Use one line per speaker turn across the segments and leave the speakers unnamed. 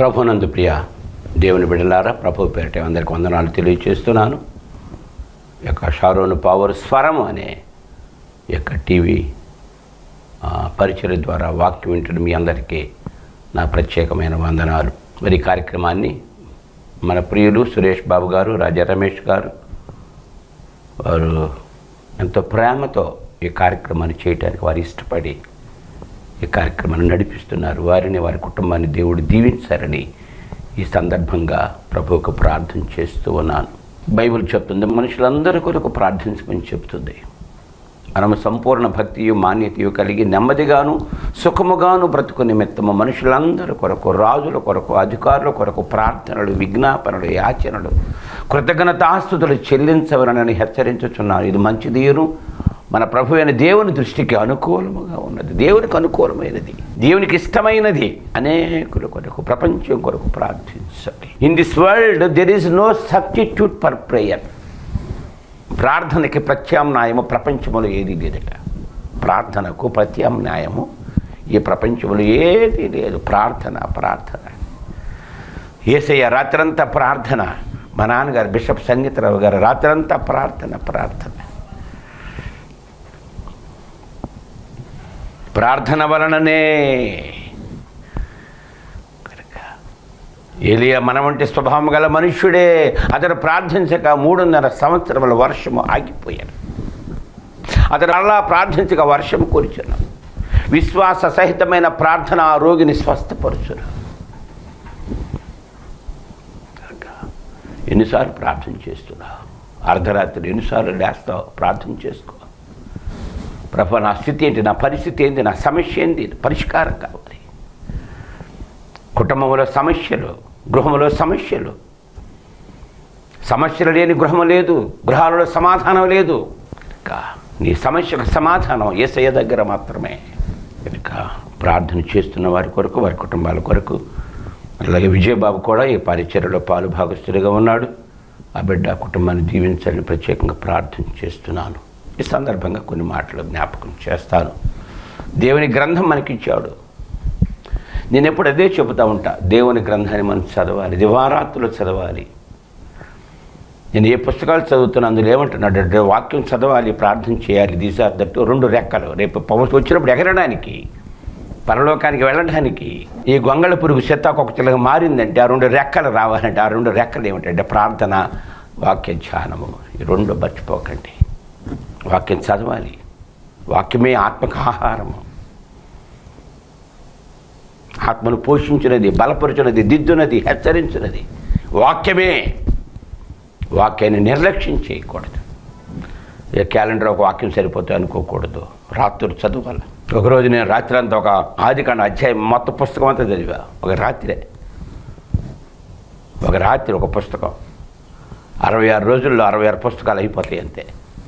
ప్రభునందు ప్రియ దేవుని బిడ్డలారా ప్రభు పేరిట అందరికి వందనాలు తెలియజేస్తున్నాను ఈ యొక్క షారోను పవర్ స్వరం అనే ఈ యొక్క టీవీ ఆ, పరిచయ ద్వారా వాక్యం వింటున్న మీ అందరికీ నా ప్రత్యేకమైన వందనాలు మరి ఈ కార్యక్రమాన్ని మన ప్రియులు సురేష్ బాబు గారు రాజా రమేష్ గారు వారు ఎంతో ప్రేమతో ఈ కార్యక్రమాన్ని చేయడానికి వారు ఇష్టపడి ఈ కార్యక్రమాన్ని నడిపిస్తున్నారు వారిని వారి కుటుంబాన్ని దేవుడు దీవించారని ఈ సందర్భంగా ప్రభువుకు ప్రార్థన చేస్తూ ఉన్నాను బైబిల్ చెప్తుంది మనుషులందరి కొరకు ప్రార్థించమని చెప్తుంది మనము సంపూర్ణ భక్తియు మాన్యతయు కలిగి నెమ్మదిగాను సుఖముగాను బ్రతుకు నిమిత్తము మనుషులందరి కొరకు రాజుల కొరకు అధికారుల కొరకు ప్రార్థనలు విజ్ఞాపనలు యాచనలు కృతజ్ఞతాస్తుతులు చెల్లించవలనని హెచ్చరించుచున్నాను ఇది మంచిదీను మన ప్రభు అయిన దేవుని దృష్టికి అనుకూలముగా ఉన్నది దేవునికి అనుకూలమైనది దేవునికి ఇష్టమైనది అనేకుల కొరకు ప్రపంచం కొరకు ప్రార్థించాలి in this world there is no substitute for prayer ప్రార్థనకి ప్రత్యామ్నాయము ప్రపంచంలో ఏది లేదట ప్రార్థనకు ప్రత్యామ్నాయము ఈ ప్రపంచంలో ఏది లేదు ప్రార్థన ప్రార్థన ఏసయ్య రాత్రంతా ప్రార్థన మా నాన్నగారు బిషప్ సంగీతరావు గారు రాత్రంతా ప్రార్థన ప్రార్థన ప్రార్థన వలననే కనుక ఏలియా మన వంటి స్వభావం గల మనుష్యుడే అతడు ప్రార్థించక మూడున్నర సంవత్సరముల వర్షము ఆగిపోయాడు అతడు అలా ప్రార్థించక వర్షం కూర్చును విశ్వాస సహితమైన ప్రార్థన ఆ రోగిని స్వస్థపరుచును కనుక ఎన్నిసార్లు ప్రార్థన చేస్తున్నావు అర్ధరాత్రి ఎన్నిసార్లు లేస్తావు ప్రార్థన చేసుకో ప్రభు నా స్థితి ఏంటి నా పరిస్థితి ఏంటి నా సమస్య ఏంటి పరిష్కారం కావాలి కుటుంబంలో సమస్యలు గృహంలో సమస్యలు సమస్యలు లేని గృహం లేదు గృహాలలో సమాధానం లేదు కనుక నీ సమస్యకు సమాధానం ఏసయ్య దగ్గర మాత్రమే కనుక ప్రార్థన చేస్తున్న వారి కొరకు వారి కుటుంబాల కొరకు అలాగే విజయబాబు కూడా ఈ పరిచర్యలో పాలు భాగస్థుడిగా ఉన్నాడు ఆ బిడ్డ ఆ కుటుంబాన్ని దీవించాలని ప్రత్యేకంగా ప్రార్థన చేస్తున్నాను ఈ సందర్భంగా కొన్ని మాటలు జ్ఞాపకం చేస్తాను దేవుని గ్రంథం మనకిచ్చాడు నేను ఎప్పుడు అదే చెబుతూ ఉంటా దేవుని గ్రంథాన్ని మనం చదవాలి దివారాత్రులు చదవాలి నేను ఏ పుస్తకాలు చదువుతున్నా అందులో ఏమంటున్నాడు అంటే వాక్యం చదవాలి ప్రార్థన చేయాలి దీస్ ఆర్ దట్ రెండు రెక్కలు రేపు పవన్ వచ్చినప్పుడు ఎగరడానికి పరలోకానికి వెళ్ళడానికి ఈ గొంగళ పురుగు చెత్తాకొకటిలాగా మారిందంటే ఆ రెండు రెక్కలు రావాలంటే ఆ రెండు రెక్కలు ఏమిటంటే ప్రార్థన వాక్య ధ్యానము ఈ రెండు మర్చిపోకండి వాక్యం చదవాలి వాక్యమే ఆత్మకు ఆహారము ఆత్మను పోషించినది బలపరుచున్నది దిద్దునది హెచ్చరించినది వాక్యమే వాక్యాన్ని నిర్లక్ష్యం చేయకూడదు ఇక క్యాలెండర్ ఒక వాక్యం సరిపోతుంది అనుకోకూడదు రాత్రులు చదవాలి ఒకరోజు నేను రాత్రి అంతా ఒక ఆదికాండ అధ్యాయం మొత్తం పుస్తకం అంతా చదివా ఒక రాత్రే ఒక రాత్రి ఒక పుస్తకం అరవై ఆరు రోజుల్లో అరవై ఆరు పుస్తకాలు అయిపోతాయి అంతే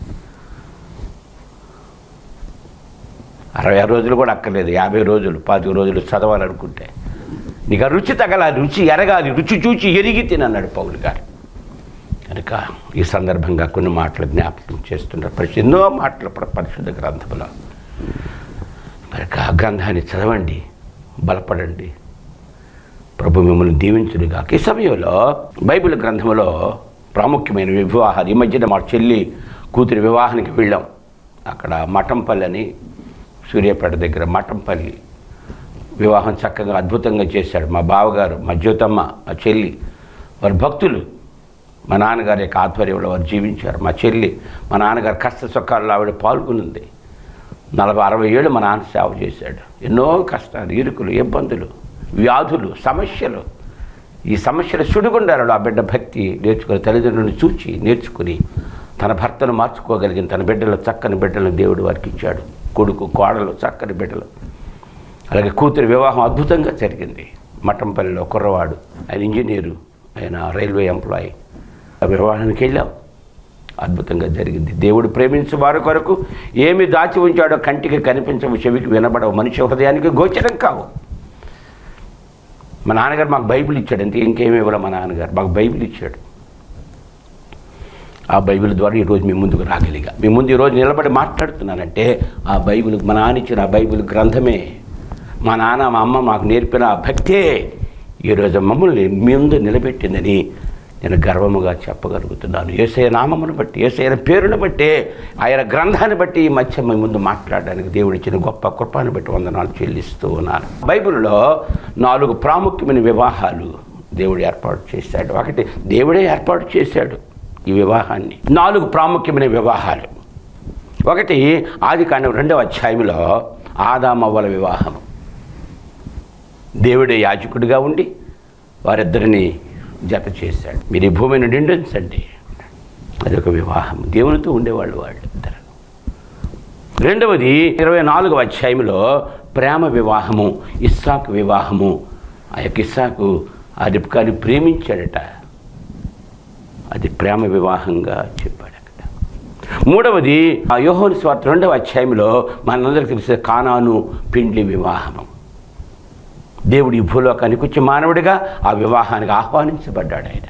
అరవై ఆరు రోజులు కూడా అక్కర్లేదు యాభై రోజులు పాతిక రోజులు చదవాలనుకుంటే నీకు ఆ రుచి తగలాలి రుచి ఎరగాలి రుచి చూచి ఎరిగి తినన్నాడు పౌలు గారు కనుక ఈ సందర్భంగా కొన్ని మాటలు జ్ఞాపకం చేస్తున్నారు పరిశు ఎన్నో మాటలు ప్ర- పరిశుద్ధ గ్రంథంలో కనుక ఆ గ్రంథాన్ని చదవండి బలపడండి ప్రభు మిమ్మల్ని దీవించుడుగా ఈ సమయంలో బైబిల్ గ్రంథంలో ప్రాముఖ్యమైన వివాహాలు ఈ మధ్యన మా చెల్లి కూతురి వివాహానికి వెళ్ళాం అక్కడ మఠంపల్లి అని సూర్యాపేట దగ్గర మఠంపల్లి వివాహం చక్కగా అద్భుతంగా చేశాడు మా బావగారు మా జ్యోతమ్మ మా చెల్లి వారి భక్తులు మా నాన్నగారి యొక్క ఆధ్వర్యంలో వారు జీవించారు మా చెల్లి మా నాన్నగారు కష్ట సుఖాల్లో ఆవిడ పాల్గొనింది నలభై అరవై ఏళ్ళు మా నాన్న సేవ చేశాడు ఎన్నో కష్టాలు ఇరుకులు ఇబ్బందులు వ్యాధులు సమస్యలు ఈ సమస్యల సుడిగుండాలలో ఆ బిడ్డ భక్తి నేర్చుకుని తల్లిదండ్రులను చూచి నేర్చుకుని తన భర్తను మార్చుకోగలిగిన తన బిడ్డలు చక్కని బిడ్డలను దేవుడు వారికి ఇచ్చాడు కొడుకు కోడలు చక్కని బిడ్డలు అలాగే కూతురి వివాహం అద్భుతంగా జరిగింది మఠంపల్లిలో కుర్రవాడు ఆయన ఇంజనీరు ఆయన రైల్వే ఎంప్లాయీ ఆ వివాహానికి వెళ్ళాం అద్భుతంగా జరిగింది దేవుడు ప్రేమించే వారి కొరకు ఏమి దాచి ఉంచాడో కంటికి కనిపించవు చెవికి వినబడవు మనిషి హృదయానికి గోచరం కావు మా నాన్నగారు మాకు బైబిల్ ఇచ్చాడు అంతే ఇంకేమి ఇవ్వలే మా నాన్నగారు మాకు బైబిల్ ఇచ్చాడు ఆ బైబిల్ ద్వారా ఈరోజు మీ ముందుకు రాగలిగా మీ ముందు ఈరోజు నిలబడి మాట్లాడుతున్నానంటే ఆ బైబిల్ మా నాన్న ఇచ్చిన ఆ బైబిల్ గ్రంథమే మా నాన్న మా అమ్మ మాకు నేర్పిన ఆ భక్తే ఈరోజు మమ్మల్ని మీ ముందు నిలబెట్టిందని నేను గర్వముగా చెప్పగలుగుతున్నాను ఏసయ నామమును బట్టి ఏసైన పేరును బట్టి ఆయన గ్రంథాన్ని బట్టి ఈ మధ్య మీ ముందు మాట్లాడడానికి దేవుడు ఇచ్చిన గొప్ప కృపాను బట్టి వందనాలు చెల్లిస్తూ ఉన్నాను బైబిల్లో నాలుగు ప్రాముఖ్యమైన వివాహాలు దేవుడు ఏర్పాటు చేశాడు ఒకటి దేవుడే ఏర్పాటు చేశాడు ఈ వివాహాన్ని నాలుగు ప్రాముఖ్యమైన వివాహాలు ఒకటి ఆది కాండం రెండవ అధ్యాయంలో ఆదామవ్వల వివాహం దేవుడే యాజకుడిగా ఉండి వారిద్దరిని జత చేశాడు మీరు ఈ భూమిని నిండించండి అదొక వివాహం దేవునితో ఉండేవాళ్ళు వాళ్ళు ఇద్దరు రెండవది ఇరవై నాలుగవ అధ్యాయంలో ప్రేమ వివాహము ఇస్సాకు వివాహము ఆ యొక్క ఇస్సాకు ఆ రిప్కాని ప్రేమించాడట అది ప్రేమ వివాహంగా చెప్పాడు అక్కడ మూడవది ఆ యోహోని స్వార్థ రెండవ అధ్యాయంలో మనందరికీ తెలిసే కానాను పిండ్లి వివాహము దేవుడు ఈ భూలోకానికి వచ్చి మానవుడిగా ఆ వివాహానికి ఆహ్వానించబడ్డాడు ఆయన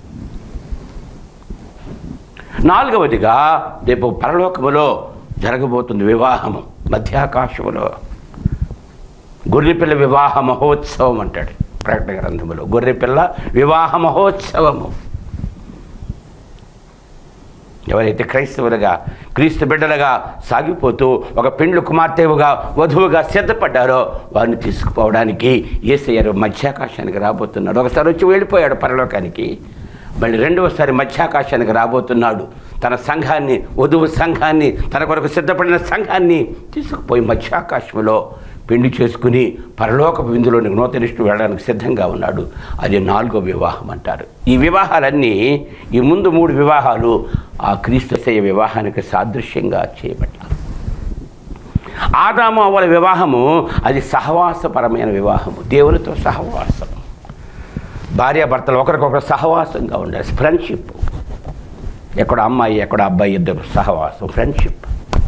నాలుగవదిగా రేపు పరలోకములో జరగబోతుంది వివాహము మధ్యాకాశములో గొర్రెపిల్ల వివాహ మహోత్సవం అంటాడు ప్రకటన గ్రంథములో గొర్రెపిల్ల వివాహ మహోత్సవము ఎవరైతే క్రైస్తవులుగా క్రీస్తు బిడ్డలుగా సాగిపోతూ ఒక పెండ్లు కుమార్తెవుగా వధువుగా సిద్ధపడ్డారో వారిని తీసుకుపోవడానికి ఏసయ్యారు మధ్యాకాశానికి రాబోతున్నాడు ఒకసారి వచ్చి వెళ్ళిపోయాడు పరలోకానికి మళ్ళీ రెండవసారి మధ్యాకాశానికి రాబోతున్నాడు తన సంఘాన్ని వధువు సంఘాన్ని తన కొరకు సిద్ధపడిన సంఘాన్ని తీసుకుపోయి మధ్యాకాశంలో పెళ్లి చేసుకుని పరలోక విందులోని నూతనిష్ఠు వెళ్ళడానికి సిద్ధంగా ఉన్నాడు అది నాలుగో వివాహం అంటారు ఈ వివాహాలన్నీ ఈ ముందు మూడు వివాహాలు ఆ క్రీస్తుశయ వివాహానికి సాదృశ్యంగా చేయబడ్డారు ఆదాము అవల వివాహము అది సహవాసపరమైన వివాహము దేవునితో సహవాసం భార్యాభర్తలు ఒకరికొకరు సహవాసంగా ఉండాలి ఫ్రెండ్షిప్ ఎక్కడ అమ్మాయి ఎక్కడ అబ్బాయి ఇద్దరు సహవాసం ఫ్రెండ్షిప్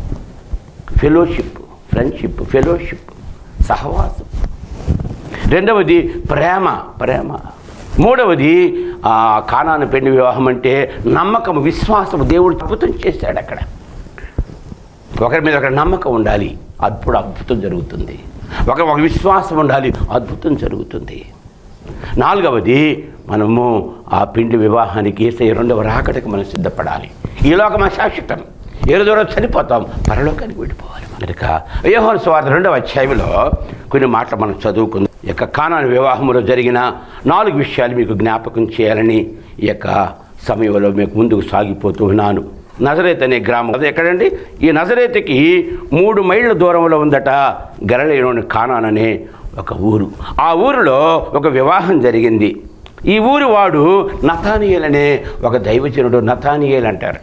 ఫెలోషిప్ ఫ్రెండ్షిప్ ఫెలోషిప్ సహవాసం రెండవది ప్రేమ ప్రేమ మూడవది ఆ, కానాను పెళ్లి వివాహం అంటే నమ్మకం విశ్వాసం దేవుడు అద్భుతం చేశాడు అక్కడ ఒకరి మీద ఒకరి నమ్మకం ఉండాలి అప్పుడు అద్భుతం జరుగుతుంది ఒక ఒక విశ్వాసం ఉండాలి అద్భుతం జరుగుతుంది నాలుగవది మనము ఆ పిండి వివాహానికి ఏసై రెండవ రాకడకి మనం సిద్ధపడాలి ఈ లోకం శాశ్వతం ఏదో దూరం చనిపోతాం పరలోకానికి వెళ్ళిపోవాలి కనుక యోహోన్ స్వార్థ రెండవ అధ్యాయంలో కొన్ని మాటలు మనం చదువుకుందాం ఈ యొక్క కానాను వివాహంలో జరిగిన నాలుగు విషయాలు మీకు జ్ఞాపకం చేయాలని ఈ యొక్క సమయంలో మీకు ముందుకు సాగిపోతూ ఉన్నాను నజరేత్ అనే గ్రామం అది ఎక్కడండి ఈ నజరేత్కి మూడు మైళ్ళ దూరంలో ఉందట గరళీలోని కానాన్ అనే ఒక ఊరు ఆ ఊరిలో ఒక వివాహం జరిగింది ఈ ఊరి వాడు నతానియేల్ అనే ఒక దైవజనుడు నతానియేల్ అంటారు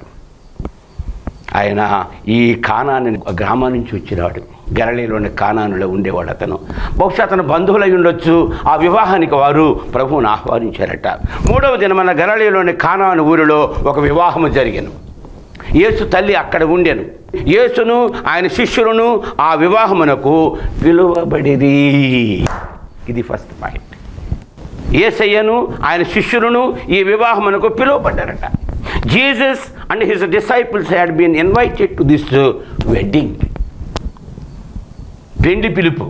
ఆయన ఈ కానాని గ్రామం నుంచి వచ్చినాడు గరళీలోని కానానులో ఉండేవాడు అతను బహుశా అతను బంధువులై ఉండొచ్చు ఆ వివాహానికి వారు ప్రభువుని ఆహ్వానించారట మూడవ దినమన్న గరళీలోని కానాను ఊరిలో ఒక వివాహము జరిగాను యేసు తల్లి అక్కడ ఉండెను యేసును ఆయన శిష్యులను ఆ వివాహమునకు పిలువబడిరి ఇది ఫస్ట్ పాయింట్ ఏసయ్యను ఆయన శిష్యులను ఈ వివాహమునకు పిలువబడ్డారట Jesus and his disciples had been invited to this wedding పెండి పిలుపు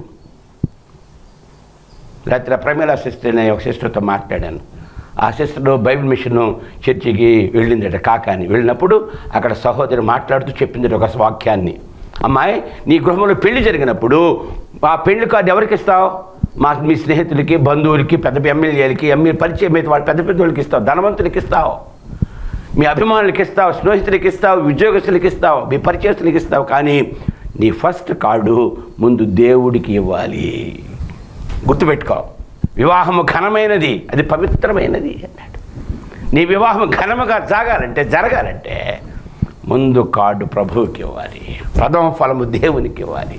రాత్రి ప్రమేల సిస్టర్ అనే ఒక సిస్టర్తో మాట్లాడాను ఆ సిస్టర్ బైబిల్ మిషన్ చర్చికి వెళ్ళిందట కాకాని వెళ్ళినప్పుడు అక్కడ సహోదరి మాట్లాడుతూ చెప్పింది ఒక వాక్యాన్ని అమ్మాయి నీ గృహంలో పెళ్లి జరిగినప్పుడు ఆ పెళ్లి కార్డు ఎవరికి ఇస్తావు మా మీ స్నేహితులకి బంధువులకి పెద్ద ఎమ్మెల్యేలకి ఎమ్మె పరిచయం అయితే వాళ్ళ పెద్ద పెద్ద వాళ్ళకి ఇస్తావు ధనవంతులకి ఇస్తావు మీ అభిమానులకి ఇస్తావు స్నేహితులకి ఇస్తావు ఉద్యోగస్తులకి ఇస్తావు మీ పరిచయస్తులకి ఇస్తావు కానీ నీ ఫస్ట్ కార్డు ముందు దేవుడికి ఇవ్వాలి గుర్తుపెట్టుకో వివాహము ఘనమైనది అది పవిత్రమైనది అన్నాడు నీ వివాహం ఘనముగా సాగాలంటే జరగాలంటే ముందు కార్డు ప్రభువుకి ఇవ్వాలి ప్రథమ ఫలము దేవునికి ఇవ్వాలి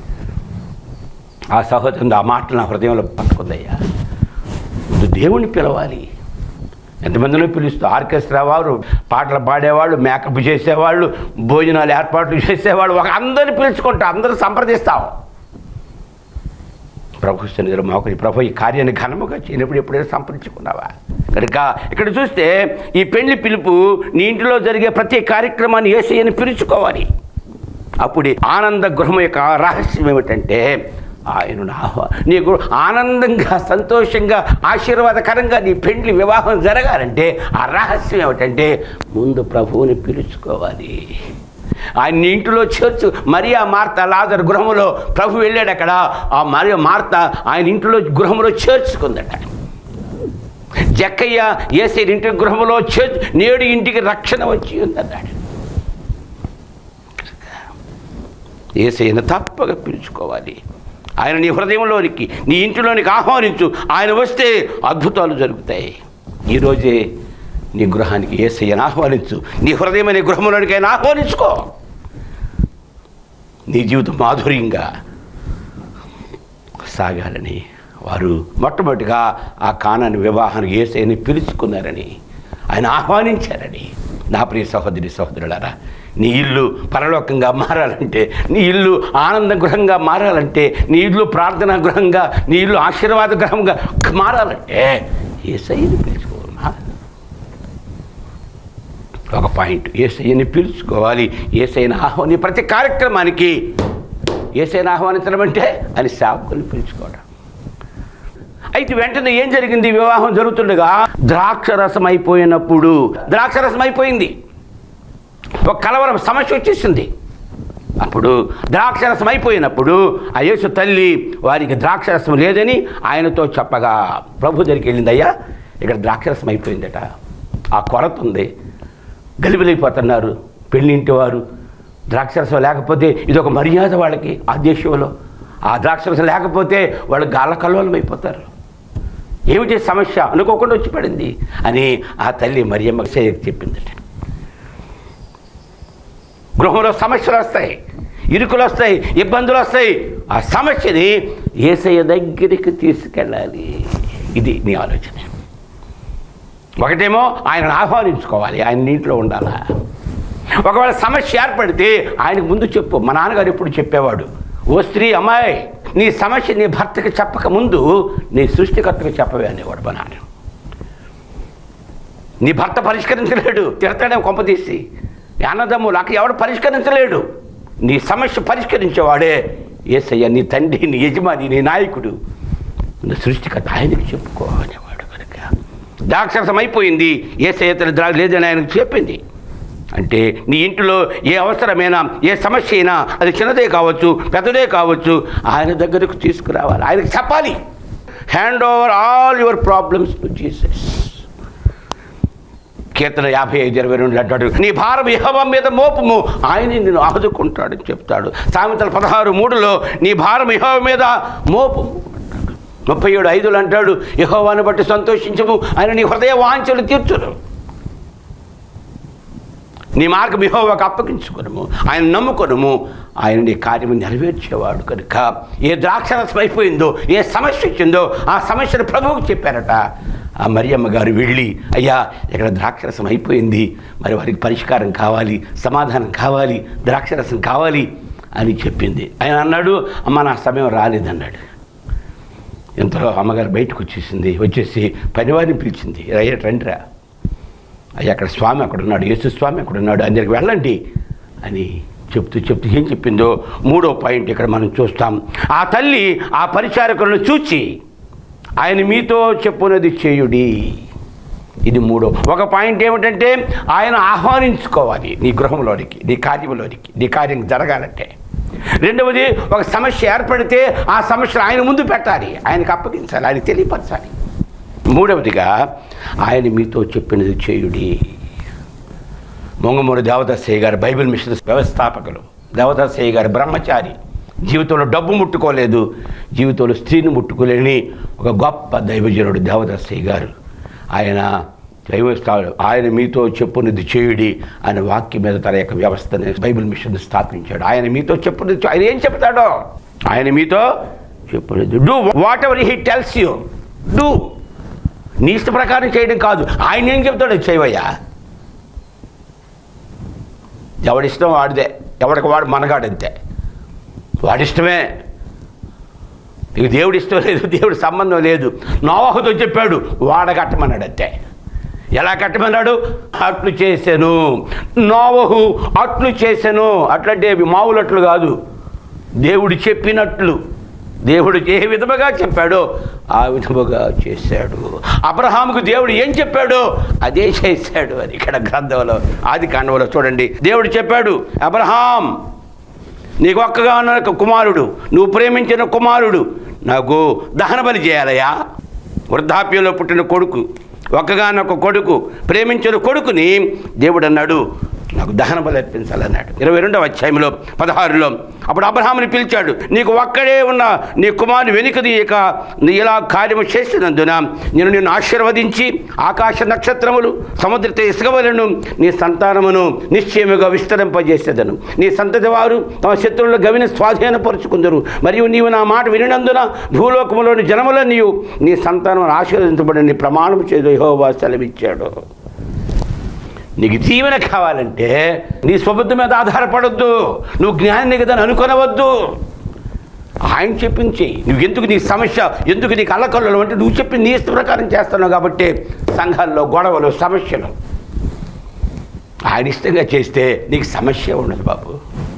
ఆ సహోదరుడు ఆ మాటలు నా హృదయంలో పట్టుకుందయ్యా ముందు దేవుని పిలవాలి ఎంతమందిలో పిలుస్తూ ఆర్కెస్ట్రా వారు పాటలు పాడేవాళ్ళు మేకప్ చేసేవాళ్ళు భోజనాలు ఏర్పాట్లు చేసేవాళ్ళు ఒక అందరిని పిలుచుకుంటా అందరూ సంప్రదిస్తాం ప్రభు సన్నిధిలో మోకరి ప్రభు ఈ కార్యాన్ని ఘనముగా చేయనప్పుడు ఎప్పుడైనా సంప్రదించుకున్నావా కనుక ఇక్కడ చూస్తే ఈ పెళ్లి పిలుపు నీ ఇంటిలో జరిగే ప్రతి కార్యక్రమాన్ని ఏసయ్యని పిలుచుకోవాలి అప్పుడు ఆనంద గృహం యొక్క రహస్యం ఏమిటంటే ఆయనను ఆహ్వా నీకు ఆనందంగా సంతోషంగా ఆశీర్వాదకరంగా నీ పెండ్లి వివాహం జరగాలంటే ఆ రహస్యం ఏమిటంటే ముందు ప్రభువుని పిలుచుకోవాలి ఆయన నీ ఇంటిలో చేర్చు మరియా మార్త లాజర్ గృహంలో ప్రభు వెళ్ళాడు అక్కడ ఆ మరియ మార్త ఆయన ఇంటిలో గృహంలో చేర్చుకుందట జక్కయ్య ఏసే ఇంటి గృహంలో చేర్చు నేడు ఇంటికి రక్షణ వచ్చి ఉందన్నాడు ఏసైన తప్పక పిలుచుకోవాలి ఆయన నీ హృదయంలోనికి నీ ఇంటిలోనికి ఆహ్వానించు ఆయన వస్తే అద్భుతాలు జరుగుతాయి ఈరోజే నీ గృహానికి ఏసయ్యను ఆహ్వానించు నీ హృదయం అనే గృహంలోనికి ఆయన ఆహ్వానించుకో నీ జీవితం మాధుర్యంగా సాగాలని వారు మొట్టమొదటిగా ఆ కానాన్ని వివాహానికి ఏసైని పిలుచుకున్నారని ఆయన ఆహ్వానించారని నా ప్రియ సహోదరి సహోదరులారా నీ ఇల్లు పరలోకంగా మారాలంటే నీ ఇల్లు ఆనంద గృహంగా మారాలంటే నీ ఇల్లు ప్రార్థనా గృహంగా నీ ఇల్లు ఆశీర్వాద గృహంగా మారాలంటే ఏసైని పిలుచుకోమా ఒక పాయింట్ ఏసయ్యని పిలుచుకోవాలి ఏసైన ఆహ్వాని ప్రతి కార్యక్రమానికి ఏసైన ఆహ్వానించడం అంటే అని సేవకుని పిలుచుకోవడం అయితే వెంటనే ఏం జరిగింది వివాహం జరుగుతుండగా ద్రాక్షరసం అయిపోయినప్పుడు ద్రాక్షరసం అయిపోయింది ఒక కలవరం సమస్య వచ్చేసింది అప్పుడు ద్రాక్షరసం అయిపోయినప్పుడు ఆ యేసు తల్లి వారికి ద్రాక్షరసం లేదని ఆయనతో చెప్పగా ప్రభు దగ్గరికి వెళ్ళింది అయ్యా ఇక్కడ ద్రాక్షరసం అయిపోయిందట ఆ కొరత ఉంది గలిబిలైపోతున్నారు పెళ్ళింటి వారు ద్రాక్షరసం లేకపోతే ఇది ఒక మర్యాద వాళ్ళకి ఆ దేశంలో ఆ ద్రాక్షరసం లేకపోతే వాళ్ళు గాల కల్లోలం అయిపోతారు ఏమిటి సమస్య అనుకోకుండా వచ్చి పడింది అని ఆ తల్లి మరియమ్మ చెప్పిందట గృహంలో సమస్యలు వస్తాయి ఇరుకులు వస్తాయి ఇబ్బందులు వస్తాయి ఆ సమస్యని ఏసయ్య దగ్గరికి తీసుకెళ్ళాలి ఇది నీ ఆలోచన ఒకటేమో ఆయనను ఆహ్వానించుకోవాలి ఆయన నీటిలో ఉండాలా ఒకవేళ సమస్య ఏర్పడితే ఆయనకు ముందు చెప్పు మా నాన్నగారు ఎప్పుడు చెప్పేవాడు ఓ స్త్రీ అమ్మాయి నీ సమస్య నీ భర్తకి చెప్పక ముందు నీ సృష్టికర్తకు చెప్పవే అనేవాడు మా నాన్న నీ భర్త పరిష్కరించలేడు తిడతాడే కొంపతీసి అన్నదమ్ము నాకు ఎవడు పరిష్కరించలేడు నీ సమస్య పరిష్కరించేవాడే ఏసయ్య నీ తండ్రి నీ యజమాని నీ నాయకుడు నీ సృష్టికర్త ఆయనకి చెప్పుకో అనేవాడు కనుక ద్రాక్షరసం అయిపోయింది ఏసయ్య తన ద్రాక్ష లేదని ఆయనకు చెప్పింది అంటే నీ ఇంటిలో ఏ అవసరమైనా ఏ సమస్య అయినా అది చిన్నదే కావచ్చు పెద్దదే కావచ్చు ఆయన దగ్గరకు తీసుకురావాలి ఆయనకు చెప్పాలి hand over all your problems to Jesus కీర్తన యాభై ఐదు ఇరవై రెండు అంటాడు నీ భారం యహోవా మీద మోపము ఆయన నిన్ను ఆదుకుంటాడని చెప్తాడు సామెతల పదహారు మూడులో నీ భారం యహోవ మీద మోపము అంటాడు ముప్పై ఏడు ఐదులు అంటాడు యహోవాను బట్టి సంతోషించము ఆయన నీ హృదయ వాంఛలు తీర్చును నీ మార్గం యెహోవాకు అప్పగించుకొనుము ఆయన నమ్ముకొనుము ఆయన నీ కార్యము నెరవేర్చేవాడు కనుక ఏ ద్రాక్షరసం అయిపోయిందో ఏ సమస్య వచ్చిందో ఆ సమస్యను ప్రభువుకు చెప్పారట ఆ మరియమ్మ గారు వెళ్ళి అయ్యా ఇక్కడ ద్రాక్షరసం అయిపోయింది మరి వారికి పరిష్కారం కావాలి సమాధానం కావాలి ద్రాక్షరసం కావాలి అని చెప్పింది ఆయన అన్నాడు అమ్మ నా సమయం రాలేదన్నాడు ఇంతలో అమ్మగారు బయటకు వచ్చేసింది వచ్చేసి పనివారిని పిలిచింది అయ్యా రండిరా అయ్యా అక్కడ స్వామి అక్కడ ఉన్నాడు యేసు స్వామి అక్కడ ఉన్నాడు అందరికి వెళ్ళండి అని చెప్తూ చెప్తూ ఏం చెప్పిందో మూడో పాయింట్ ఇక్కడ మనం చూస్తాం ఆ తల్లి ఆ పరిచారకులను చూచి ఆయన మీతో చెప్పున్నది చేయుడి ఇది మూడో ఒక పాయింట్ ఏమిటంటే ఆయన ఆహ్వానించుకోవాలి నీ గృహంలోనికి నీ కార్యంలోనికి నీ కార్యం జరగాలంటే రెండవది ఒక సమస్య ఏర్పడితే ఆ సమస్యను ఆయన ముందు పెట్టాలి ఆయనకు అప్పగించాలి ఆయనకు తెలియపరచాలి మూడవదిగా ఆయన మీతో చెప్పినది చేయుడి మొంగమూరి దేవదాసయ్య గారు బైబిల్ మిషన్ వ్యవస్థాపకులు దేవదాసయ్య గారు బ్రహ్మచారి జీవితంలో డబ్బు ముట్టుకోలేదు జీవితంలో స్త్రీని ముట్టుకోలేని ఒక గొప్ప దైవజనుడు దేవదాసయ్య గారు ఆయన దైవ ఆయన మీతో చెప్పున్నది చేయుడి ఆయన వాక్యం మీద తన యొక్క వ్యవస్థని బైబిల్ మిషన్ స్థాపించాడు ఆయన మీతో చెప్పున్నది ఆయన ఏం చెప్తాడో ఆయన మీతో చెప్పున్నది do whatever he tells you do నీ ఇష్ట ప్రకారం చేయడం కాదు ఆయన ఏం చెప్తాడో చేయవయ్యా ఎవడిష్టం వాడిదే ఎవడికి వాడు మనగాడంతే వాడిష్టమే నీకు దేవుడి ఇష్టం లేదు దేవుడి సంబంధం లేదు నోవాహుతో చెప్పాడు వాడ కట్టమన్నాడు అంతే ఎలా కట్టమన్నాడు అట్లు చేశాను నోవహు అట్లు చేశాను అట్లంటే అవి మామూలు అట్లు కాదు దేవుడు చెప్పినట్లు దేవుడు ఏ విధముగా చెప్పాడో ఆ విధముగా చేశాడు అబ్రహాముకు దేవుడు ఏం చెప్పాడో అదే చేశాడు అని ఇక్కడ గ్రంథంలో ఆది కాండంలో చూడండి దేవుడు చెప్పాడు అబ్రహాం నీకు ఒక్కగా ఉన్న ఒక కుమారుడు నువ్వు ప్రేమించిన కుమారుడు నాకు దహన బలి చేయాలయ్యా వృద్ధాప్యంలో పుట్టిన కొడుకు ఒక్కగానొక్క కొడుకు ప్రేమించిన కొడుకుని దేవుడు అన్నాడు నాకు దహన బలి అర్పించాలన్నాడు ఇరవై రెండవ అధ్యాయంలో పదహారులో అప్పుడు అబ్రహాముని పిలిచాడు నీకు ఒక్కడే ఉన్న నీ కుమారుని వెనుకది ఇక నీ ఇలా కార్యము చేసినందున నేను నిన్ను ఆశీర్వదించి ఆకాశ నక్షత్రములు సముద్రత ఇసుకవలను నీ సంతానమును నిశ్చయముగా విస్తరింపజేసేదను నీ సంతతి వారు తమ శత్రువుల గవిని స్వాధీనపరుచుకుందరు మరియు నీవు నా మాట వినినందున భూలోకములోని జనముల నీవు నీ సంతానం ఆశీర్వదించబడి నీ ప్రమాణం చేదు యెహోవా సెలవిచ్చాడు నీకు దీవెన కావాలంటే నీ స్వబుద్ధి మీద ఆధారపడొద్దు నువ్వు జ్ఞాని కదా అనుకొనవద్దు ఆయన చెప్పించి నువ్వు ఎందుకు నీ సమస్య ఎందుకు నీకు అల్లకల్లో అంటే నువ్వు చెప్పి నీ ఇష్ట ప్రకారం చేస్తున్నావు కాబట్టి సంఘాల్లో గొడవలు సమస్యలు ఆయన ఇష్టంగా చేస్తే నీకు సమస్య ఉండదు బాబు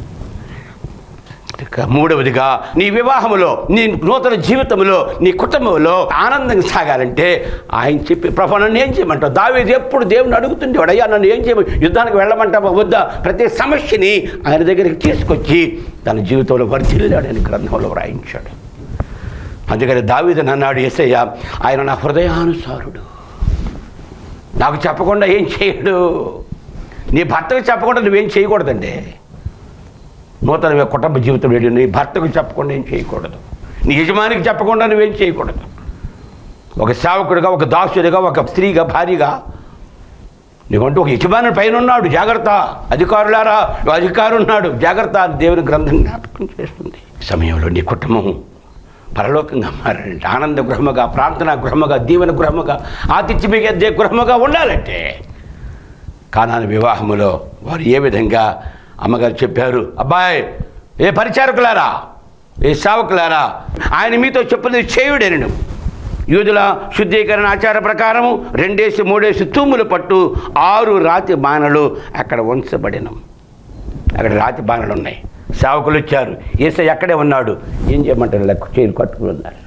ఇక మూడవదిగా నీ వివాహములో నీ నూతన జీవితంలో నీ కుటుంబంలో ఆనందంగా సాగాలంటే ఆయన చెప్పి ప్రభు నన్ను ఏం చేయమంటావు దావేది ఎప్పుడు దేవుని అడుగుతుండేవాడు అయ్యా నన్ను ఏం చేయమ యుద్ధానికి వెళ్ళమంటావా వద్దా ప్రతి సమస్యని ఆయన దగ్గరికి తీసుకొచ్చి తన జీవితంలో వర్ధిల్లాడు అని గ్రంథంలో వ్రాయించాడు అందుకని దావీదు అన్నాడు ఎసయ్య ఆయన నా హృదయానుసారుడు నాకు చెప్పకుండా ఏం చేయడు నీ భర్తకు చెప్పకుండా నువ్వేం చేయకూడదండి నూతన కుటుంబ జీవితం వెళ్ళి నీ భర్తకు చెప్పకుండా ఏం చేయకూడదు నీ యజమానికి చెప్పకుండా నువ్వేం చేయకూడదు ఒక సేవకుడిగా ఒక దాసుడిగా ఒక స్త్రీగా భార్యగా నీకంటూ ఒక యజమాని పైన ఉన్నాడు జాగ్రత్త అధికారులారా అధికారు ఉన్నాడు జాగ్రత్త అని దేవుని గ్రంథం జ్ఞాపకం చేస్తుంది ఈ సమయంలో నీ కుటుంబం పరలోకంగా మారండి ఆనంద గృహముగా ప్రార్థనా గృహముగా దీవెన గృహముగా ఆతిథ్యమిగే గృహముగా ఉండాలంటే కానాని వివాహములో వారు ఏ విధంగా అమ్మగారు చెప్పారు అబ్బాయి ఏ పరిచారకులారా ఏ సేవకులారా ఆయన మీతో చెప్పున్నది చేయుడెనను యూదుల శుద్ధీకరణ ఆచార ప్రకారము రెండేసి మూడేసి తూములు పట్టు ఆరు రాతి బాణలు అక్కడ ఉంచబడిన అక్కడ రాతి బాణలు ఉన్నాయి సేవకులు వచ్చారు ఏసై అక్కడే ఉన్నాడు ఏం చేయమంటారు లెక్క చేరు కట్టుకుని ఉన్నారు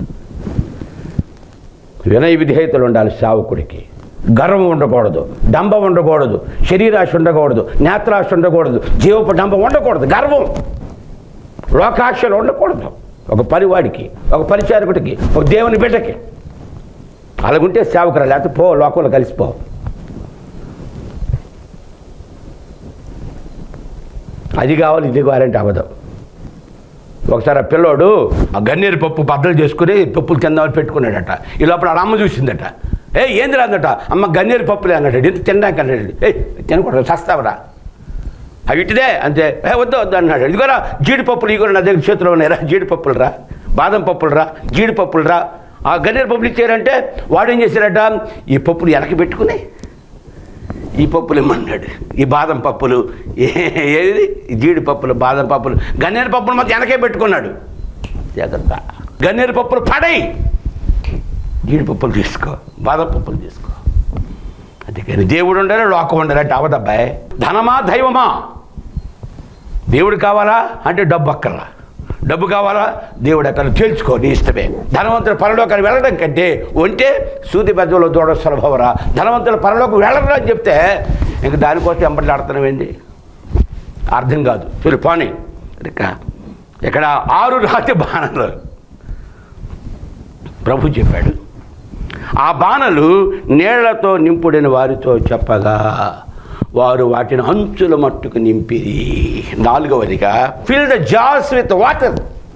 వినయ విధేయతలు ఉండాలి సేవకుడికి గర్వం ఉండకూడదు డంబం ఉండకూడదు శరీరాశ ఉండకూడదు నేత్రాశ ఉండకూడదు జీవపు డంబం ఉండకూడదు గర్వం లోకాశలు ఉండకూడదు ఒక పరివాడికి ఒక పరిచారకుడికి ఒక దేవుని బిడ్డకి అలాగుంటే సేవకురా లేకపోతే పో లోకంలో కలిసిపో అది కావాలి ఇది కావాలంటే అవ్వదు ఒకసారి ఆ పిల్లోడు ఆ గన్నేరు పప్పు బద్దలు చేసుకుని పప్పులు తిందామని పెట్టుకున్నాడట ఈ లోపల ఆడ అమ్మ చూసిందట ఏ ఏంది రాదట అమ్మ గన్నేరు పప్పులే అన్నాడు ఎంత తినడానికి అన్నాడు ఏ తినకూడదు చస్తావరా అవి ఇటుదే అంతే ఏ వద్దు వద్దు అన్నాడు ఇదిగోరా జీడిపప్పులు ఇదిగో నా దగ్గర చేతిలో ఉన్నాయిరా జీడిపప్పులు రా బాదం పప్పులు రా జీడిపప్పులు రా ఆ గన్నేరు పప్పులు ఇచ్చారంటే వాడు ఏం చేశారట ఈ పప్పులు వెనక్కి పెట్టుకుని ఈ పప్పులు ఇమ్మన్నాడు ఈ బాదం పప్పులు ఏ- ఏది ఈ జీడిపప్పులు బాదం పప్పులు గన్నేరు పప్పులు మాత్రం వెనకే పెట్టుకున్నాడు జాగ్రత్త గన్నేరు పప్పులు పడై జీడిపప్పులు తీసుకో బాదం పప్పులు తీసుకో అందుకని దేవుడు ఉండాలి లోకం ఉండాలి అంటే అవదబ్బాయి ధనమా దైవమా దేవుడు కావాలా అంటే డబ్బు అక్కర్లా డబ్బు కావాలా దేవుడు అక్కడ తేల్చుకో నీ ఇష్టమే ధనవంతులు పరలోకాన్ని వెళ్ళడం కంటే ఉంటే సూది బెద్దలో దూడ సులభవరా ధనవంతులు పరలోకి వెళ్ళరు అని చెప్తే ఇంక దానికోసం ఎంబట్లాడుతున్నామేంటి అర్థం కాదు చూడు పోనీ ఇక ఇక్కడ ఆరు రాతి బాణాలు ప్రభు చెప్పాడు ఆ బాణలు నీళ్లతో నింపుడిన వారితో చెప్పగా వారు వాటిని అంచుల మట్టుకు నింపిరి నాలుగవదిగా ఫిల్ ద జాస్ విత్ వాటర్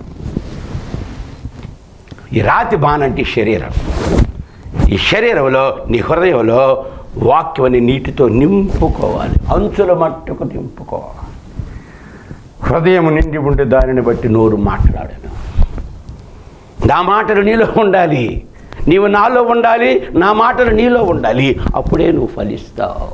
ఈ రాతి బాణ అంటే శరీరం ఈ శరీరంలో నీ హృదయంలో వాక్యమని నీటితో నింపుకోవాలి అంచుల మట్టుకు నింపుకోవాలి హృదయం నిండి ఉంటే దానిని బట్టి నోరు మాట్లాడాను నా మాటలు నీలో ఉండాలి నీవు నాలో ఉండాలి నా మాటలు నీలో ఉండాలి అప్పుడే నువ్వు ఫలిస్తావు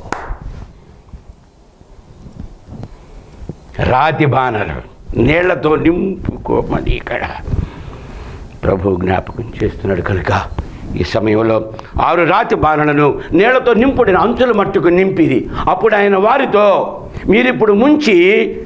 రాతి బాణలు నీళ్లతో నింపుకోమని ఇక్కడ ప్రభు జ్ఞాపకం చేస్తున్నాడు కనుక ఈ సమయంలో ఆరు రాతి బాణలను నీళ్లతో నింపుడిన అంచుల మట్టుకు నింపిది అప్పుడు ఆయన వారితో మీరిప్పుడు ముంచి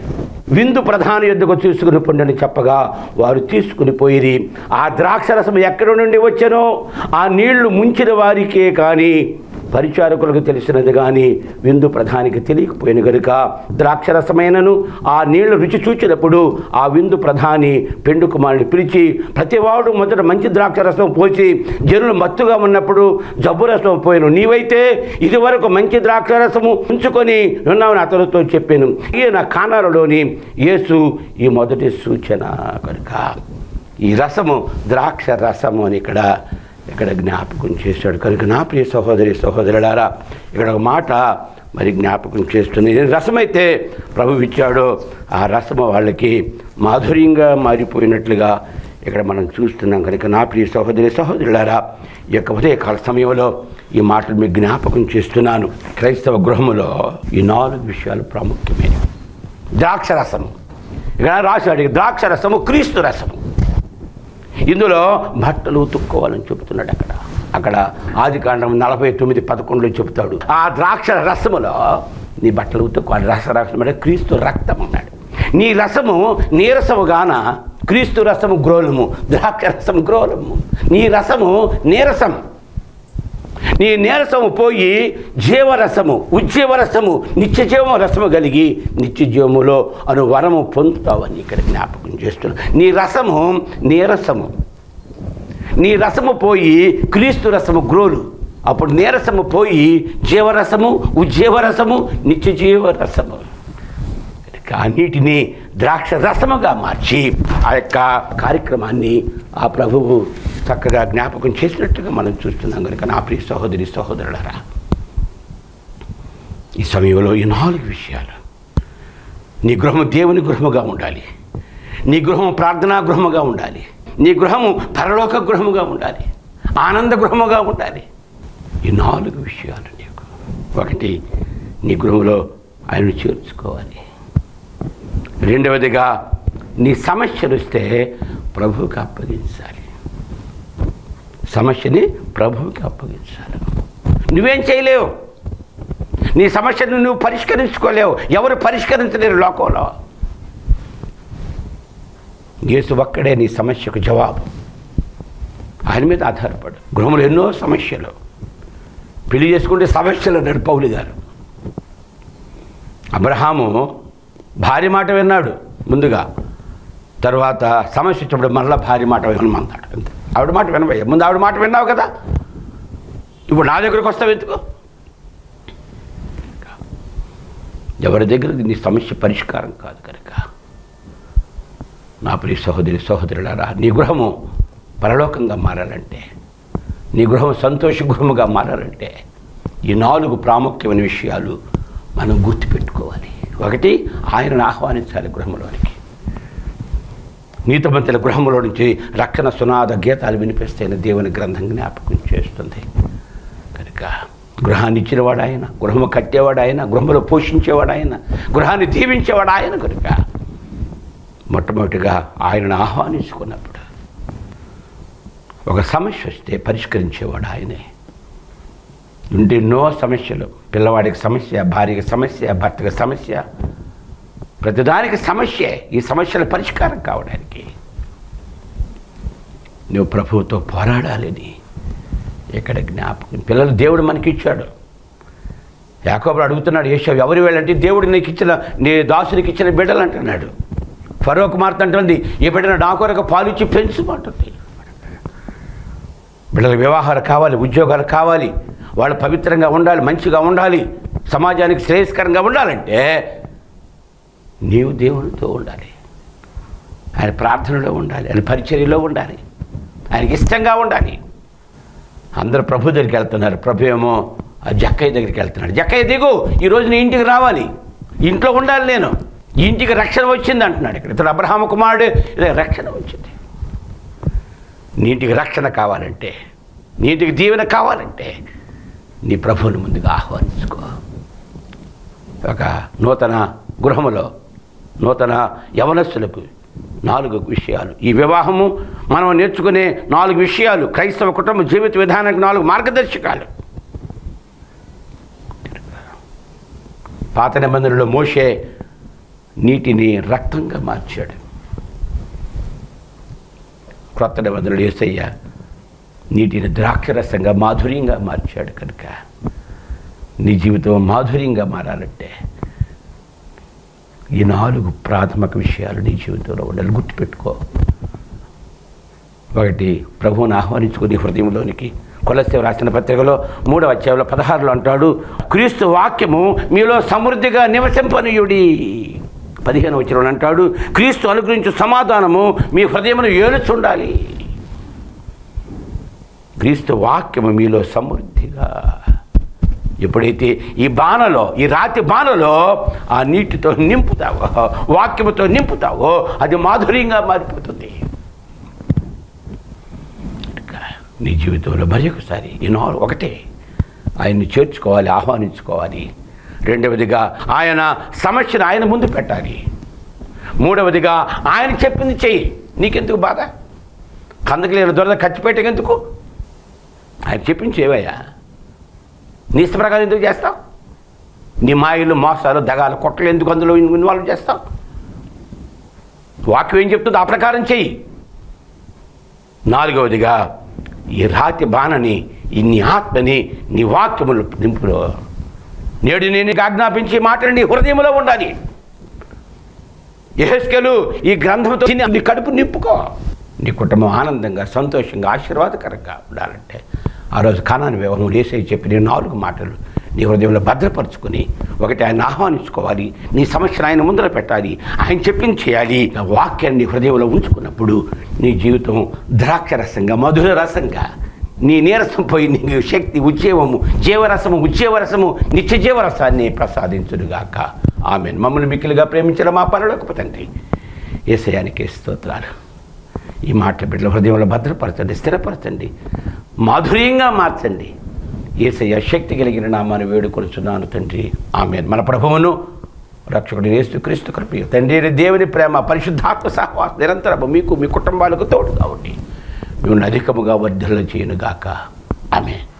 విందు ప్రధాన యుద్ధకు తీసుకుని పొండని చెప్పగా వారు తీసుకుని పోయిరి ఆ ద్రాక్షరసం ఎక్కడి నుండి వచ్చనో ఆ నీళ్లు ముంచిన వారికే కానీ పరిచారకులకు తెలిసినది కానీ విందు ప్రధానికి తెలియకపోయిన గనుక ద్రాక్షరసమైనను ఆ నీళ్లు రుచి చూచినప్పుడు ఆ విందు ప్రధాని పెండు కుమారుని పిలిచి ప్రతివాడు మొదట మంచి ద్రాక్షరసం పోసి జనులు మత్తుగా ఉన్నప్పుడు జబ్బు రసం పోయాను నీవైతే ఇదివరకు మంచి ద్రాక్షరసము ఉంచుకొని ఉన్నామని అతనితో చెప్పాను ఈయన కానారలోని యేసు ఈ మొదటి సూచన కనుక ఈ రసము ద్రాక్ష రసము అని ఇక్కడ ఇక్కడ జ్ఞాపకం చేశాడు కనుక నా ప్రియ సహోదరి సహోదరులారా ఇక్కడ ఒక మాట మరి జ్ఞాపకం చేస్తుంది ఏ రసమైతే ప్రభు ఇచ్చాడో ఆ రసము వాళ్ళకి మాధుర్యంగా మారిపోయినట్లుగా ఇక్కడ మనం చూస్తున్నాం కనుక నా ప్రియ సహోదరి సహోదరులారా ఈ యొక్క ఉదయకాల సమయంలో ఈ మాటలు మీకు జ్ఞాపకం చేస్తున్నాను క్రైస్తవ గృహములో ఈ నాలుగు విషయాలు ప్రాముఖ్యమైనవి ద్రాక్ష రసము ఇక్కడ రాశాడు ద్రాక్ష రసము క్రీస్తు రసము ఇందులో బట్టలు ఉతుక్కోవాలని చెబుతున్నాడు అక్కడ అక్కడ ఆది కాండం నలభై తొమ్మిది పదకొండులో చెబుతాడు ఆ ద్రాక్ష రసములో నీ బట్టలు ఉతుక్కోవాలి రస రసం అంటే క్రీస్తు రక్తం అన్నాడు నీ రసము నీరసము గాన క్రీస్తు రసము గ్రోలము ద్రాక్ష రసము గ్రోలము నీ రసము నీరసం నీ నీరసము పోయి జీవరసము ఉజ్జీవరసము నిత్య జీవము రసము కలిగి నిత్య జీవములో అను వరము పొందుతావని ఇక్కడ జ్ఞాపకం చేస్తున్నాను నీ రసము నీరసము నీ రసము పోయి క్రీస్తు రసము గ్రోలు అప్పుడు నీరసము పోయి జీవరసము ఉజ్జీవరసము నిత్య జీవరసము అన్నిటినీ ద్రాక్ష రసముగా మార్చి ఆ యొక్క కార్యక్రమాన్ని ఆ ప్రభువు చక్కగా జ్ఞాపకం చేసినట్టుగా మనం చూస్తున్నాం కనుక నా ప్రియ సహోదరి సహోదరులరా ఈ సమయంలో ఈ నాలుగు విషయాలు నీ గృహము దేవుని గృహముగా ఉండాలి నీ గృహం ప్రార్థనా గృహముగా ఉండాలి నీ గృహము పరలోక గృహముగా ఉండాలి ఆనంద గృహముగా ఉండాలి ఈ నాలుగు విషయాలు నీకు ఒకటి నీ గృహంలో ఆయనను చేర్చుకోవాలి రెండవదిగా నీ సమస్యలు వస్తే ప్రభువుకి అప్పగించాలి సమస్యని ప్రభువుకి అప్పగించాలి నువ్వేం చేయలేవు నీ సమస్యను నువ్వు పరిష్కరించుకోలేవు ఎవరు పరిష్కరించలేరు లోకంలో యేసు ఒక్కడే నీ సమస్యకు జవాబు ఆయన మీద ఆధారపడు గృహంలో ఎన్నో సమస్యలు పెళ్లి చేసుకుంటే సమస్యలు అన్నాడు పౌలు గారు అబ్రహాము భార్య మాట విన్నాడు ముందుగా తర్వాత సమస్య వచ్చినప్పుడు మరలా భార్య మాట వినమన్నాడు అంతే ఆవిడ మాట వినబోయే ముందు ఆవిడ మాట విన్నావు కదా ఇప్పుడు నా దగ్గరకు వస్తావు ఎందుకు ఎవరి దగ్గర నీ సమస్య పరిష్కారం కాదు కనుక నా ప్రియ సహోదరి సహోదరులారా నీ గృహము పరలోకంగా మారాలంటే నీ గృహం సంతోష గృహముగా మారాలంటే ఈ నాలుగు ప్రాముఖ్యమైన విషయాలు మనం గుర్తుపెట్టుకోవాలి ఒకటి ఆయనను ఆహ్వానించాలి గృహంలోనికి నీతిమంతుల గృహంలో నుంచి రక్షణ సునాద గీతాలు వినిపిస్తేనే దేవుని గ్రంథం జ్ఞాపకం చేస్తుంది కనుక గృహాన్ని ఇచ్చినవాడు ఆయన గృహము కట్టేవాడు ఆయన గృహంలో పోషించేవాడు ఆయన గృహాన్ని దీవించేవాడు ఆయన కనుక మొట్టమొదటిగా ఆయనను ఆహ్వానించుకున్నప్పుడు ఒక సమస్య వస్తే పరిష్కరించేవాడు ఆయనే ఉంటే ఎన్నో సమస్యలు పిల్లవాడికి సమస్య భార్యకి సమస్య భర్తకి సమస్య ప్రతిదానికి సమస్యే ఈ సమస్యల పరిష్కారం కావడానికి నువ్వు ప్రభువుతో పోరాడాలని ఇక్కడ జ్ఞాపకం పిల్లలు దేవుడు మనకి ఇచ్చాడు యాకోబుడు అడుగుతున్నాడు యేషవ్ ఎవరు వెళ్ళంటే దేవుడు నీకు ఇచ్చిన నీ దాసునికి ఇచ్చిన బిడ్డలు అంటున్నాడు ఫరో కుమార్తె అంటుంది ఏ బిడ్డను నా కొరకు పాలిచ్చి పెంచుమంటుంది బిడ్డలకు వివాహాలు కావాలి ఉద్యోగాలు కావాలి వాళ్ళు పవిత్రంగా ఉండాలి మంచిగా ఉండాలి సమాజానికి శ్రేయస్కరంగా ఉండాలంటే నీవు దేవునితో ఉండాలి ఆయన ప్రార్థనలో ఉండాలి ఆయన పరిచర్యలో ఉండాలి ఆయనకి ఇష్టంగా ఉండాలి అందరూ ప్రభు దగ్గరికి వెళ్తున్నారు ప్రభు ఏమో ఆ జక్కయ్య దగ్గరికి వెళ్తున్నాడు జక్కయ్య దిగు ఈరోజు నీ ఇంటికి రావాలి ఇంట్లో ఉండాలి నేను ఈ ఇంటికి రక్షణ వచ్చింది అంటున్నాడు ఇక్కడ ఇతడు అబ్రహామ కుమారుడు ఇలా రక్షణ వచ్చింది నీ ఇంటికి రక్షణ కావాలంటే నీ ఇంటికి దీవెన కావాలంటే నీ ప్రభువుని ముందుగా ఆహ్వానించుకో ఒక నూతన గృహములో నూతన యవనస్సులకు నాలుగు విషయాలు ఈ వివాహము మనం నేర్చుకునే నాలుగు విషయాలు క్రైస్తవ కుటుంబ జీవిత విధానానికి నాలుగు మార్గదర్శకాలు పాత నిబంధనలో మోషే నీటిని రక్తంగా మార్చాడు క్రొత్త నిబంధనలు ఏసయ్య నీటిని ద్రాక్షరసంగా మాధుర్యంగా మార్చాడు కనుక నీ జీవితం మాధుర్యంగా మారాలంటే ఈ నాలుగు ప్రాథమిక విషయాలు నీ జీవితంలో ఉండాలి గుర్తుపెట్టుకో ఒకటి ప్రభువుని ఆహ్వానించుకుని హృదయంలోనికి కొలసేవ రాసిన పత్రికలో మూడవ అధ్యాయంలో పదహారులో అంటాడు క్రీస్తు వాక్యము మీలో సమృద్ధిగా నివసింపనీయుడి పదిహేను వచ్చిన అంటాడు క్రీస్తు అనుగ్రహించు సమాధానము మీ హృదయమును ఏలుచుండాలి క్రీస్తు వాక్యము మీలో సమృద్ధిగా ఎప్పుడైతే ఈ బాణలో ఈ రాతి బాణలో ఆ నీటితో నింపుతావో వాక్యముతో నింపుతావో అది మాధుర్యంగా మారిపోతుంది కనుక నీ జీవితంలో మరి ఒకసారి ఎన్నో ఒకటే ఆయన్ని చేర్చుకోవాలి ఆహ్వానించుకోవాలి రెండవదిగా ఆయన సమస్యను ఆయన ముందు పెట్టాలి మూడవదిగా ఆయన చెప్పింది చెయ్యి నీకెందుకు బాధ కందకి లేని దొరద ఖర్చు పెట్టేందుకు ఆయన చెప్పింది చేయవయ్యా నీ ఇష్ట ప్రకారం ఎందుకు చేస్తావు నీ మాయలు మోసాలు దగాలు కొట్టలు ఎందుకు అందులో ఇన్వాల్వ్ చేస్తావు వాక్యం ఏం చెప్తుందో ఆ ప్రకారం చెయ్యి నాలుగవదిగా ఈ రాతి బాణని ఈ నీ ఆత్మని నీ వాక్యములు నింపులో నేడు నేను నీకు ఆజ్ఞాపించే మాటలు నీ హృదయంలో ఉండాలి యహెస్కెలు ఈ గ్రంథంతో తిని నీ కడుపు నింపుకో నీ కుటుంబం ఆనందంగా సంతోషంగా ఆశీర్వాదకరంగా ఉండాలంటే ఆ రోజు కానాని వివాహం వేసే చెప్పి నేను నాలుగు మాటలు నీ హృదయంలో భద్రపరుచుకొని ఒకటి ఆయన ఆహ్వానించుకోవాలి నీ సమస్యను ఆయన ముందర పెట్టాలి ఆయన చెప్పింది చేయాలి ఆ వాక్యాన్ని నీ హృదయంలో ఉంచుకున్నప్పుడు నీ జీవితం ద్రాక్ష రసంగా మధుర రసంగా నీ నీరసం పోయి నీకు శక్తి ఉద్యోగము జీవరసము ఉద్యోగరసము నిత్య జీవరసాన్ని ప్రసాదించుడుగాక ఆమె మమ్మల్ని మిక్కిలిగా ప్రేమించిన మా పనులకు తండ్రి ఏసయానికి స్తోత్రాలు ఈ మాట బిడ్డల హృదయంలో భద్రపరచండి స్థిరపరచండి మాధుర్యంగా మార్చండి ఏసయ్య శక్తి కలిగిన నామాన్ని వేడుకొలుచున్నాను తండ్రి ఆమె మన ప్రభువును రక్షకుడు యేసు క్రీస్తు కృప తండ్రి అయిన దేవుని ప్రేమ పరిశుద్ధాత్మ సహవాసం నిరంతరము మీకు మీ కుటుంబాలకు తోడుగా ఉండి మిమ్మల్ని అధికముగా వర్ధల చేయనుగాక ఆమె